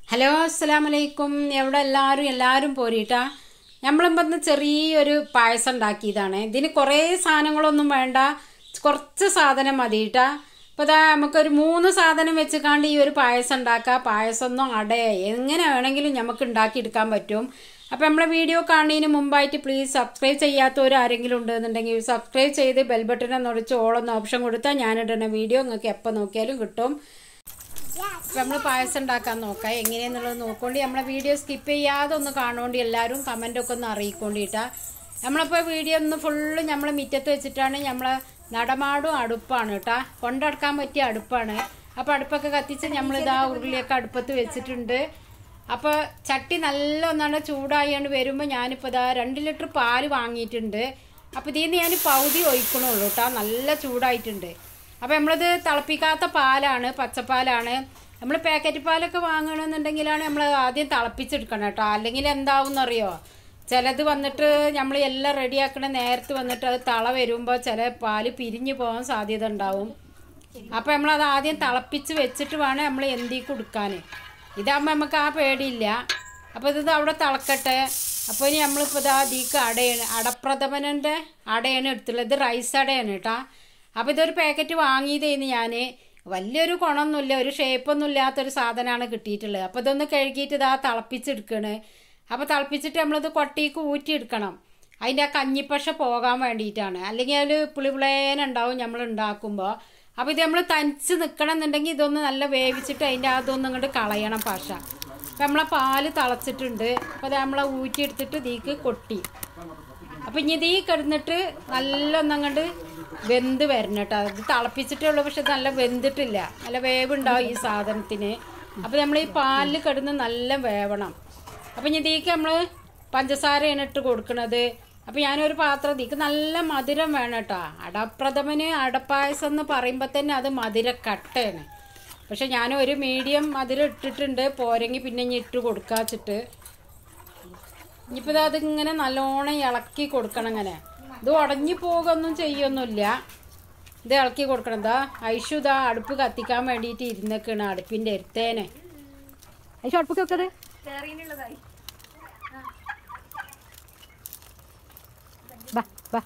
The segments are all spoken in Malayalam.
ഹലോ അസ്സലാം വലൈക്കും എവിടെ എല്ലാവരും എല്ലാവരും പോരിട്ടാ നമ്മളിപ്പോൾ ഇന്ന് ചെറിയൊരു പായസം ഉണ്ടാക്കിയതാണ് ഇതിന് കുറേ സാധനങ്ങളൊന്നും വേണ്ട കുറച്ച് സാധനം മതി കേട്ടാ അപ്പോൾ ഇതാ നമുക്കൊരു മൂന്ന് സാധനം വെച്ചുകാണ്ട് ഈ ഒരു പായസം ഉണ്ടാക്കാം പായസമൊന്നും അട എങ്ങനെ വേണമെങ്കിലും നമുക്ക് ഉണ്ടാക്കിയെടുക്കാൻ പറ്റും അപ്പോൾ നമ്മളെ വീഡിയോ കാണുന്നതിന് മുമ്പായിട്ട് പ്ലീസ് സബ്സ്ക്രൈബ് ചെയ്യാത്തവർ ആരെങ്കിലും ഉണ്ടെന്നുണ്ടെങ്കിൽ സബ്സ്ക്രൈബ് ചെയ്ത് ബെൽ ബട്ടൺ ഒന്ന് ഒടിച്ച് ഓളൊന്ന് ഓപ്ഷൻ കൊടുത്താൽ ഞാനിടുന്ന വീഡിയോ നിങ്ങൾക്ക് എപ്പോൾ നോക്കിയാലും കിട്ടും അപ്പം നമ്മൾ പായസം ഉണ്ടാക്കാൻ നോക്കാം എങ്ങനെയാന്നുള്ളത് നോക്കൊണ്ട് നമ്മളെ വീഡിയോ സ്കിപ്പ് ചെയ്യാതെ ഒന്ന് കാണുകൊണ്ട് എല്ലാവരും കമൻ്റൊക്കെ ഒന്ന് അറിയിക്കൊണ്ടിട്ടാ നമ്മളിപ്പോൾ വീഡിയോ ഒന്ന് ഫുള്ള് നമ്മൾ മുറ്റത്ത് വെച്ചിട്ടാണ് നമ്മളെ നടമാടും അടുപ്പാണ് കേട്ടാ കൊണ്ടടക്കാൻ പറ്റിയ അടുപ്പാണ് അപ്പോൾ അടുപ്പൊക്കെ കത്തിച്ച് നമ്മളിതാ ഉരുളിയൊക്കെ അടുപ്പത്ത് വെച്ചിട്ടുണ്ട് അപ്പോൾ ചട്ടി നല്ല ഒന്നാണ് ചൂടായാണ് വരുമ്പോൾ ഞാനിപ്പോൾ ഇതാ രണ്ട് ലിറ്റർ പാല് വാങ്ങിയിട്ടുണ്ട് അപ്പോൾ ഇതിൽ നിന്ന് ഞാൻ പകുതി ഒഴിക്കണുള്ളൂ കേട്ടോ നല്ല ചൂടായിട്ടുണ്ട് അപ്പോൾ നമ്മളിത് തിളപ്പിക്കാത്ത പാലാണ് പച്ചപ്പാലാണ് നമ്മൾ പാക്കറ്റ് പാലൊക്കെ വാങ്ങണമെന്നുണ്ടെങ്കിലാണ് നമ്മൾ ആദ്യം തിളപ്പിച്ചെടുക്കണം കേട്ടോ അല്ലെങ്കിൽ എന്താവും അറിയോ ചിലത് വന്നിട്ട് നമ്മൾ എല്ലാം റെഡിയാക്കണ നേരത്ത് വന്നിട്ട് അത് തള വരുമ്പോൾ ചില പാല് പിരിഞ്ഞു പോകാൻ സാധ്യത ഉണ്ടാവും അപ്പോൾ നമ്മളത് ആദ്യം തിളപ്പിച്ച് വെച്ചിട്ട് വേണം നമ്മൾ എന്തി കൊടുക്കാൻ ഇതാകുമ്പോൾ നമുക്ക് ആ പേടിയില്ല അപ്പോൾ ഇത് അവിടെ തിളക്കട്ടെ അപ്പോൾ ഇനി നമ്മളിപ്പോൾ ഇതാ ദീക്ക് അടയാണ് അടപ്രഥമനൻ്റെ അടയാണ് എടുത്തുള്ളത് ഇത് റൈസ് അടയാണ് കേട്ടോ അപ്പോൾ ഇതൊരു പാക്കറ്റ് വാങ്ങിയതേന്ന് ഞാൻ വലിയൊരു ഗുണമൊന്നുമില്ല ഒരു ഷേപ്പൊന്നും ഇല്ലാത്തൊരു സാധനമാണ് കിട്ടിയിട്ടുള്ളത് അപ്പോൾ ഇതൊന്ന് കഴുകിയിട്ട് ഇതാ തിളപ്പിച്ചെടുക്കണ് അപ്പോൾ തിളപ്പിച്ചിട്ട് നമ്മളിത് കൊട്ടിക്ക് ഊറ്റിയെടുക്കണം അതിൻ്റെ ആ കഞ്ഞിപ്പശ പോകാൻ വേണ്ടിയിട്ടാണ് അല്ലെങ്കിൽ അതിൽ പുളിപുളേനുണ്ടാവും നമ്മൾ ഉണ്ടാക്കുമ്പോൾ അപ്പോൾ ഇത് നമ്മൾ തനിച്ച് നിൽക്കണം എന്നുണ്ടെങ്കിൽ ഇതൊന്ന് നല്ല വേവിച്ചിട്ട് അതിൻ്റെ അതൊന്നും ഇങ്ങോട്ട് കളയണം പശ അപ്പം നമ്മളെ പാല് തിളച്ചിട്ടുണ്ട് അപ്പോൾ അത് നമ്മളെ ഊറ്റിയെടുത്തിട്ട് ഇതിക്ക് കൊട്ടി അപ്പം ഇനി ഇതീ കിടന്നിട്ട് നല്ല ഒന്നങ്ങോട്ട് വെന്ത് വരണം കേട്ടോ അത് തിളപ്പിച്ചിട്ടേ ഉള്ളൂ പക്ഷെ ഇത് നല്ല വെന്തിട്ടില്ല നല്ല വേവുണ്ടാവും ഈ സാധനത്തിന് അപ്പം നമ്മൾ ഈ പാലിൽ കിടന്ന് നല്ല വേവണം അപ്പം ഇനി ഇതിക്ക് നമ്മൾ പഞ്ചസാരയാണ് ഇട്ട് കൊടുക്കണത് അപ്പം ഞാനൊരു പാത്രം ഇതിക്ക് നല്ല മധുരം വേണം കേട്ടോ അടപ്രഥമന് അടപ്പായസം എന്ന് പറയുമ്പോൾ തന്നെ അത് മധുരക്കട്ടയാണ് പക്ഷെ ഞാൻ ഒരു മീഡിയം മധുരം ഇട്ടിട്ടുണ്ട് പോരെങ്കിൽ പിന്നെ ഇനി ഇട്ട് കൊടുക്കാച്ചിട്ട് ഇനിയിപ്പോൾ ഇത് അതിങ്ങനെ നല്ലോണം ഇളക്കി കൊടുക്കണം ഇങ്ങനെ ഇത് ഉടഞ്ഞു പോകുകയൊന്നും ചെയ്യൊന്നുമില്ല ഇത് ഇളക്കി കൊടുക്കണം ഇതാ ഐഷു ഇതാ അടുപ്പ് കത്തിക്കാൻ വേണ്ടിയിട്ട് ഇരുന്നേക്കാണ് അടുപ്പിൻ്റെ എരുത്തേനെ ഐഷു അടുപ്പൊക്കെ വെക്കത് ബാ ബാ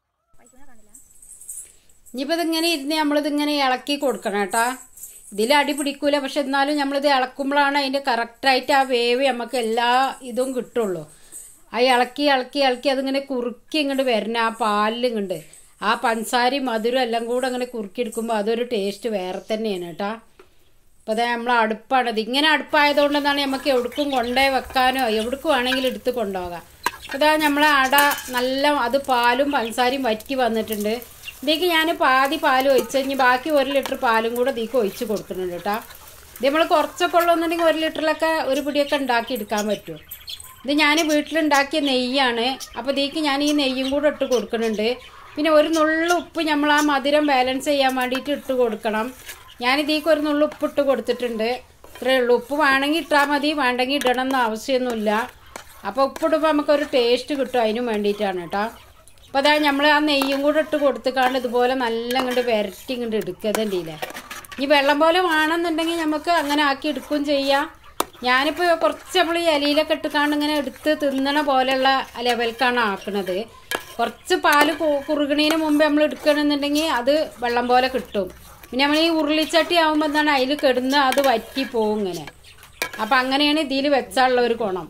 ഇനിയിപ്പോൾ ഇതിങ്ങനെ ഇരുന്ന് നമ്മളിതിങ്ങനെ ഇളക്കി കൊടുക്കണം കേട്ടാ ഇതിൽ അടി പിടിക്കൂല പക്ഷെ എന്നാലും നമ്മളിത് ഇളക്കുമ്പോഴാണ് അതിൻ്റെ കറക്റ്റായിട്ട് ആ വേവ് നമുക്ക് എല്ലാ ഇതും കിട്ടുള്ളൂ ആ ഇളക്കി ഇളക്കി ഇളക്കി അതിങ്ങനെ കുറുക്കി ഇങ്ങോട്ട് വരണം ആ പാലിൽ ഇങ്ങോട്ട് ആ പഞ്ചസാരയും മധുരം എല്ലാം കൂടെ അങ്ങനെ കുറുക്കി എടുക്കുമ്പോൾ അതൊരു ടേസ്റ്റ് വേറെ തന്നെയാണ് കേട്ടാ അപ്പോൾ അതെ നമ്മൾ അടുപ്പാണ് ഇത് ഇങ്ങനെ അടുപ്പായതുകൊണ്ടെന്നാണ് നമുക്ക് എവിടേക്കും കൊണ്ടേ വെക്കാനോ എവിടേക്കും വേണമെങ്കിലും എടുത്ത് കൊണ്ടുപോകാം അതാ നമ്മളെ അട നല്ല അത് പാലും പഞ്ചസാരയും വറ്റി വന്നിട്ടുണ്ട് ഇതിലേക്ക് ഞാൻ പാതി പാൽ ഒഴിച്ച് ഇനി ബാക്കി ഒരു ലിറ്റർ പാലും കൂടെ ഇതിലേക്ക് ഒഴിച്ച് കൊടുക്കുന്നുണ്ട് കേട്ടോ ഇത് നമ്മൾ കുറച്ചൊക്കെ ഉള്ളതെന്നുണ്ടെങ്കിൽ ഒരു ലിറ്ററിലൊക്കെ ഒരു പിടിയൊക്കെ ഉണ്ടാക്കി എടുക്കാൻ പറ്റും ഇത് ഞാൻ വീട്ടിലുണ്ടാക്കിയ നെയ്യാണ് അപ്പോൾ ഇതിലേക്ക് ഞാൻ ഈ നെയ്യും കൂടെ ഇട്ട് കൊടുക്കുന്നുണ്ട് പിന്നെ ഒരു നുള്ളു ഉപ്പ് നമ്മൾ ആ മധുരം ബാലൻസ് ചെയ്യാൻ വേണ്ടിയിട്ട് ഇട്ട് കൊടുക്കണം ഞാൻ ഇതിലേക്ക് ഒരു നുള്ളു ഉപ്പ് ഇട്ട് കൊടുത്തിട്ടുണ്ട് ഇത്രയേ ഉള്ളൂ ഉപ്പ് വേണമെങ്കിൽ ഇട്ടാൽ മതി വേണ്ടെങ്കിൽ ഇടണം എന്ന് ആവശ്യമൊന്നുമില്ല അപ്പോൾ ഉപ്പിടുമ്പോൾ നമുക്കൊരു ടേസ്റ്റ് കിട്ടും അതിനും വേണ്ടിയിട്ടാണ് കേട്ടോ അപ്പോൾ അതായത് നമ്മൾ ആ നെയ്യും കൂടെ ഇട്ട് കൊടുത്തുകാണ്ട് ഇതുപോലെ നല്ല ഇങ്ങോട്ട് വരട്ടി ഇങ്ങോട്ട് എടുക്കതല്ലേ ഇനി വെള്ളം പോലെ വേണമെന്നുണ്ടെങ്കിൽ നമുക്ക് അങ്ങനെ ആക്കി എടുക്കുകയും ചെയ്യാം ഞാനിപ്പോൾ കുറച്ച് നമ്മൾ ഈ ഇലയിലൊക്കെ ഇട്ടുകാണ്ട് ഇങ്ങനെ എടുത്ത് തിന്നണ പോലെയുള്ള ലെവൽക്കാണ് ആക്കണത് കുറച്ച് പാല് കുറുകണീന് മുമ്പ് നമ്മൾ എടുക്കണമെന്നുണ്ടെങ്കിൽ അത് വെള്ളം പോലെ കിട്ടും പിന്നെ നമ്മൾ ഈ ഉരുളിച്ചട്ടി ആകുമ്പോൾ എന്താണ് അതിൽ കിടന്ന് അത് വറ്റി പോകും ഇങ്ങനെ അപ്പം അങ്ങനെയാണ് ഇതിൽ വെച്ചാലുള്ള ഒരു ഗുണം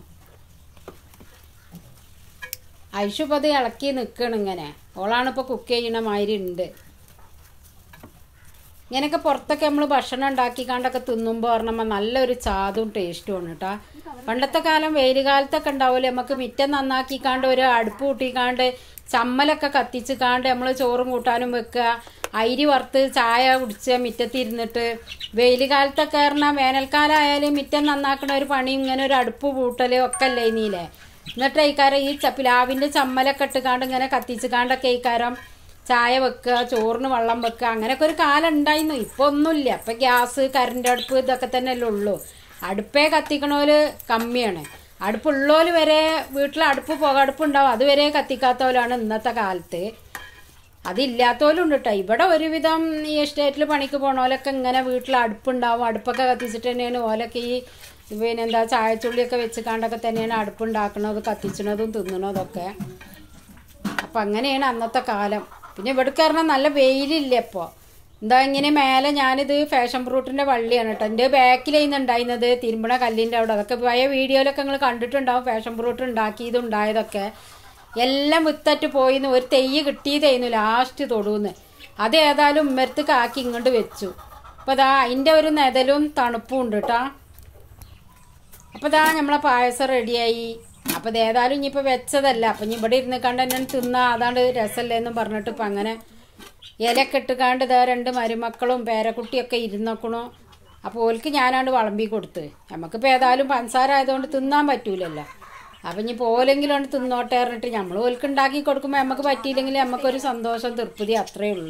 ഐഷു ഇപ്പോൾ അത് ഇളക്കി നിൽക്കണം ഇങ്ങനെ ഓളാണ് ഇപ്പോൾ കുക്ക് ചെയ്യണ മാതിരി ഉണ്ട് ഇങ്ങനെയൊക്കെ പുറത്തൊക്കെ നമ്മൾ ഭക്ഷണം ഉണ്ടാക്കിക്കാണ്ടൊക്കെ തിന്നുമ്പോൾ പറഞ്ഞപ്പോൾ നല്ലൊരു ചാതും ടേസ്റ്റുമാണ് കേട്ടോ പണ്ടത്തെ കാലം വെയിൽ കാലത്തൊക്കെ ഉണ്ടാവില്ലേ നമുക്ക് മിറ്റം നന്നാക്കിക്കാണ്ട് ഒരു അടുപ്പ് കൂട്ടിക്കാണ്ട് ചമ്മലൊക്കെ കത്തിച്ച് കാണ്ട് നമ്മൾ ചോറും കൂട്ടാനും വെക്കുക അരി വറുത്ത് ചായ കുടിച്ച് മുറ്റത്തിരുന്നിട്ട് വെയിൽ കാലത്തൊക്കെ പറഞ്ഞാൽ വേനൽക്കാലം ആയാലും മിറ്റം നന്നാക്കണ ഒരു പണി ഇങ്ങനെ ഒരു അടുപ്പ് പൂട്ടലും ഒക്കെ അല്ലേ ഇനിയില്ലേ എന്നിട്ട് ഇക്കാരം ഈ പ്ലാവിൻ്റെ ചമ്മലൊക്കെ ഇട്ടുകാണ്ട് ഇങ്ങനെ കത്തിച്ച് കാണ്ടൊക്കെ ഇക്കാരം ചായ വെക്കുക ചോറിന് വെള്ളം വെക്കുക അങ്ങനെയൊക്കെ ഒരു കാലം ഉണ്ടായിരുന്നു ഇപ്പൊ ഒന്നുമില്ല ഇപ്പൊ ഗ്യാസ് കറണ്ട് അടുപ്പ് ഇതൊക്കെ തന്നെയല്ലേ ഉള്ളൂ അടുപ്പേ കത്തിക്കണോല് കമ്മിയാണ് അടുപ്പുള്ളോല് വരെ വീട്ടിൽ അടുപ്പ് പുകടുപ്പ് ഉണ്ടാവും അതുവരെ കത്തിക്കാത്തവരാണ് ഇന്നത്തെ കാലത്ത് അതില്ലാത്തവരും ഉണ്ട് കേട്ടോ ഇവിടെ ഒരുവിധം ഈ എസ്റ്റേറ്റിൽ പണിക്ക് പോണോലൊക്കെ ഇങ്ങനെ വീട്ടിൽ അടുപ്പുണ്ടാവും അടുപ്പൊക്കെ കത്തിച്ചിട്ട് തന്നെയാണ് ഓലൊക്കെ ഈ പിന്നെ എന്താ ചായച്ചുള്ളിയൊക്കെ വെച്ച് കണ്ടൊക്കെ തന്നെയാണ് അടുപ്പുണ്ടാക്കണത് കത്തിച്ചണതും തിന്നണതൊക്കെ അപ്പം അങ്ങനെയാണ് അന്നത്തെ കാലം പിന്നെ ഇവിടേക്ക് പറഞ്ഞാൽ നല്ല വെയിലില്ല ഇപ്പോൾ എന്താ ഇങ്ങനെ മേലെ ഞാനിത് ഫാഷൻ ഫ്രൂട്ടിൻ്റെ വള്ളിയാണ് കേട്ടോ എൻ്റെ ബാക്കിലായിരുന്നു ഉണ്ടായിരുന്നത് തിരുമ്പണ കല്ലിൻ്റെ അവിടെ അതൊക്കെ പഴയ വീഡിയോയിലൊക്കെ നിങ്ങൾ കണ്ടിട്ടുണ്ടാവും ഫാഷൻ ഫ്രൂട്ട് ഉണ്ടാക്കിയതും ഉണ്ടായതൊക്കെ എല്ലാം വിത്തറ്റ് പോയിന്ന് ഒരു തെയ്യ് കിട്ടിയതായിരുന്നു ലാസ്റ്റ് തൊടുന്ന് അത് ഏതായാലും ഉമ്മരത്തേക്ക് ആക്കി ഇങ്ങോട്ട് വെച്ചു അപ്പോൾ അതാ അതിൻ്റെ ഒരു നെതലും തണുപ്പും ഉണ്ട് കേട്ടോ അപ്പോൾ ഇതാ നമ്മളെ പായസം റെഡിയായി അപ്പോൾ ഇത് ഏതായാലും ഇനിയിപ്പോൾ വെച്ചതല്ല അപ്പം ഇനി ഇവിടെ ഇരുന്ന് കണ്ട് എന്നെ തിന്നാ അതാണ്ട് രസമല്ലേ എന്നും പറഞ്ഞിട്ട് ഇപ്പം അങ്ങനെ ഇലയൊക്കെ ഇട്ടുകാണ്ട് ഇതാ രണ്ട് മരുമക്കളും പേരക്കുട്ടിയൊക്കെ ഇരുന്നോക്കണു അപ്പോൾ ഓൽക്ക് ഞാനാണ്ട് വിളമ്പി കൊടുത്ത് നമുക്കിപ്പോൾ ഏതായാലും പഞ്ചസാര ആയതുകൊണ്ട് തിന്നാൻ പറ്റൂലല്ലോ അപ്പം ഇനി പോലെങ്കിലും ആണ് തിന്നോട്ടെ പറഞ്ഞിട്ട് നമ്മൾ ഓൽക്ക് ഉണ്ടാക്കി കൊടുക്കുമ്പോൾ നമുക്ക് പറ്റിയില്ലെങ്കിൽ നമുക്കൊരു സന്തോഷം തൃപ്തി അത്രയേ ഉള്ളൂ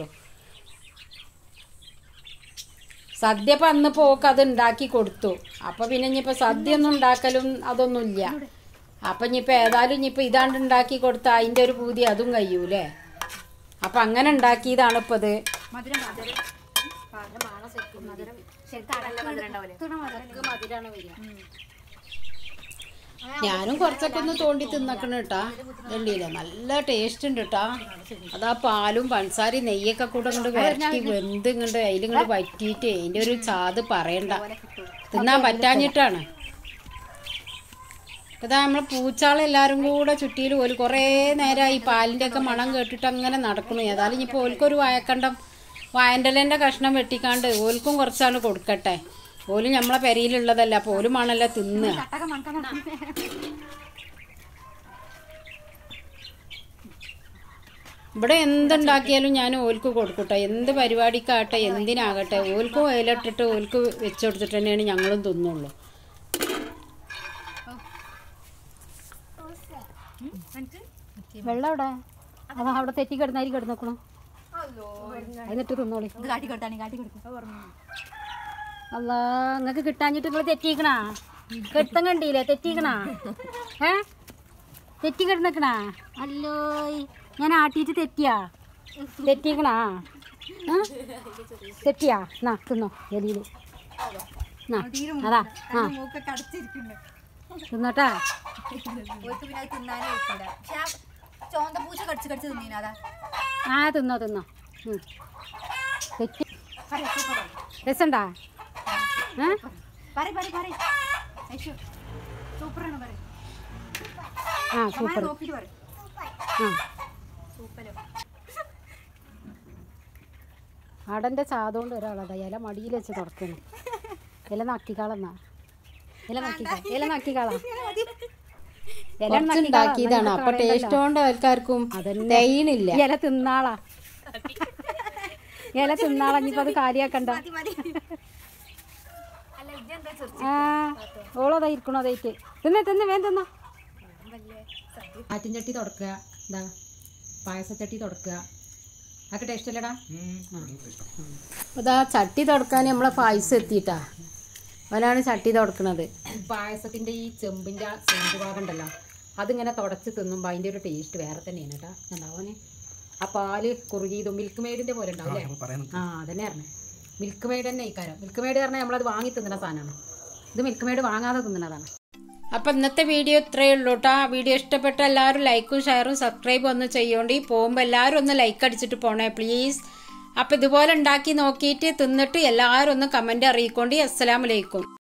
സദ്യ ഇപ്പം അന്ന് പോക്ക് അത് ഉണ്ടാക്കി കൊടുത്തു അപ്പം പിന്നെ ഇനിയിപ്പോൾ സദ്യ ഒന്നും ഉണ്ടാക്കലും അതൊന്നുമില്ല അപ്പം ഇനിയിപ്പോൾ ഏതായാലും ഇനിയിപ്പോൾ ഇതാണ്ട് ഉണ്ടാക്കി കൊടുത്താൽ അതിൻ്റെ ഒരു പൂതി അതും കഴിയൂലേ അപ്പം അങ്ങനെ ഉണ്ടാക്കിയതാണ് ഇപ്പോൾ ഇത് മധുരം മധുരം മധുരം ശരിക്കും മധുരം ശരിക്കും മധുരം ഉണ്ടാവില്ലേ ഞാനും കുറച്ചൊക്കെ ഒന്ന് തോണ്ടി തിന്നക്കണം കേട്ടാ രണ്ടില്ല നല്ല ടേസ്റ്റ് ഉണ്ട് കേട്ടാ അതാ പാലും പഞ്ചസാരയും നെയ്യൊക്കെ കൂടെ കൊണ്ട് വരട്ടി വെന്ത് ഇങ്ങോട്ട് അതിലിങ്ങോട്ട് വറ്റിയിട്ട് അതിൻ്റെ ഒരു ചാത് പറയണ്ട തിന്നാൻ പറ്റാഞ്ഞിട്ടാണ് അതാ നമ്മളെ പൂച്ചാളെല്ലാരും കൂടെ ചുറ്റിയിൽ ഒരു കുറേ നേരമായി പാലിൻ്റെ ഒക്കെ മണം കേട്ടിട്ട് അങ്ങനെ നടക്കണു ഏതായാലും ഇനിയിപ്പോൾ ഓൽക്കൊരു വായക്കണ്ടം വായൻ്റെലേൻ്റെ കഷ്ണം വെട്ടിക്കാണ്ട് ഓൽക്കും കുറച്ചാണ് കൊടുക്കട്ടെ ഓലും നമ്മളെ പെരയിലുള്ളതല്ല അപ്പോൾ ഓലും ആണല്ലോ തിന്നുക കട്ടക മണക്കണം ഇവിടെ എന്തുണ്ടാക്കിയാലും ഞാൻ ഓൽക്ക് കൊടുക്കട്ടെ എന്ത് പരിപാടിക്കാകട്ടെ എന്തിനാകട്ടെ ഓൽക്ക് ഇലട്ടിട്ട് ഓൽക്ക് വെച്ച് കൊടുത്തിട്ട് തന്നെയാണ് ഞങ്ങളും തിന്നുള്ളൂ വെള്ളം അവിടെ അതാ അവിടെ തെറ്റി കിടന്നാരി കിടന്നോക്കണോ എന്നിട്ട് തിന്നോളി ഇത് കാട്ടി കൊടുത്താണ് കാട്ടി കൊടുക്കും അല്ല നിങ്ങൾക്ക് കിട്ടാഞ്ഞിട്ട് നിങ്ങൾ തെറ്റിക്കണാ കെടുത്തം കണ്ടില്ലേ തെറ്റിക്കണാ ഏ തെറ്റി കിടന്നക്കണാ അല്ലോ ഞാൻ ആട്ടിയിട്ട് തെറ്റിയാ തെറ്റിക്കണാ ആ? തെറ്റിയാ നാ തിന്നോ എലിയിൽ നാ അതാ ആ മൂക്കൊക്കെ അടച്ചിരിക്കുന്നു തിന്നോട്ടാ ഓർക്ക് പിന്നെ അത് തിന്നാനേ വെക്കില്ല പക്ഷെ ആ ചോന്ത പൂച്ച കടിച്ച് കടിച്ച് തിന്നീന അതാ ആ തിന്നോ തിന്നോ ഉം. തെറ്റി രസണ്ടാ ഏ പറ പറ പറ സൂപ്പറാണ് പറ ആ സൂപ്പർ നോക്കിട്ട് പറ ആ സൂപ്പർ ആടൻ്റെ ചാതുകൊണ്ട് ഒരാളതാ ഇല മടിയിൽ വെച്ച് തുറക്കണം ഇല നക്കിക്കാളെന്നാ ഇല നക്കിക്കാ ഇല നക്കിക്കാളാ ഇല ഉണ്ടാക്കിയതാണ് അപ്പൊ ടേസ്റ്റ് കൊണ്ട് ആൾക്കാർക്കും തേയിനില്ല ഇല തിന്നാളാ ഇല തിന്നാളാ ഇനിയിപ്പോ അത് കാര്യാക്കണ്ട മതി മതി അല്ല ഇതെന്താ ചെറുപ്പം ആ ഓളതാ ഇരിക്കണോ അതായിട്ട് തിന്നെ തിന്നെ വേഗം തിന്നോ വലിയ സദ്യ ആറ്റിൻചട്ടി തുടക്കുക എന്താ പായസച്ചട്ടി തുടക്കുക അതൊക്കെ ടേസ്റ്റ് അല്ലടാ അതാ ചട്ടി തുടക്കാൻ നമ്മളെ പായസം എത്തിയിട്ടാ അവനാണ് ചട്ടി തുടക്കണത് പായസത്തിന്റെ ഈ ചെമ്പിന്റെ ചെമ്പ് ഭാഗം ഉണ്ടല്ലോ അതിങ്ങനെ തുടച്ച് തിന്നുമ്പോൾ അതിന്റെ ഒരു ടേസ്റ്റ് വേറെ തന്നെയാണ് കേട്ടാ ഉണ്ടാവാന് ആ പാല് കുറുകിയതും മിൽക്ക് മെയ്ഡിന്റെ പോലെ ഉണ്ടാവില്ലേ ആ അതന്നെ പറഞ്ഞേ മിൽക്ക് മെയ്ഡ് തന്നെ ഇക്കാരം മിൽക്ക് മെയ്ഡ് പറഞ്ഞാൽ നമ്മളത് വാങ്ങി തിന്നുന്ന സാധനമാണ് ഇത് മിൽക്ക് മെയ്ഡ് വാങ്ങാതെ തിന്നുന്നതാണ് അപ്പം ഇന്നത്തെ വീഡിയോ ഇത്രയേ ഉള്ളൂ കേട്ടോ വീഡിയോ ഇഷ്ടപ്പെട്ട എല്ലാവരും ലൈക്കും ഷെയറും സബ്സ്ക്രൈബും ഒന്ന് ചെയ്യോണ്ടി പോകുമ്പോൾ എല്ലാവരും ഒന്ന് ലൈക്ക് അടിച്ചിട്ട് പോണേ പ്ലീസ് അപ്പം ഇതുപോലെ ഉണ്ടാക്കി നോക്കിയിട്ട് തിന്നിട്ട് എല്ലാവരും ഒന്ന് കമൻറ്റ് അറിയിക്കോണ്ടി അസ്സലാമലൈക്കും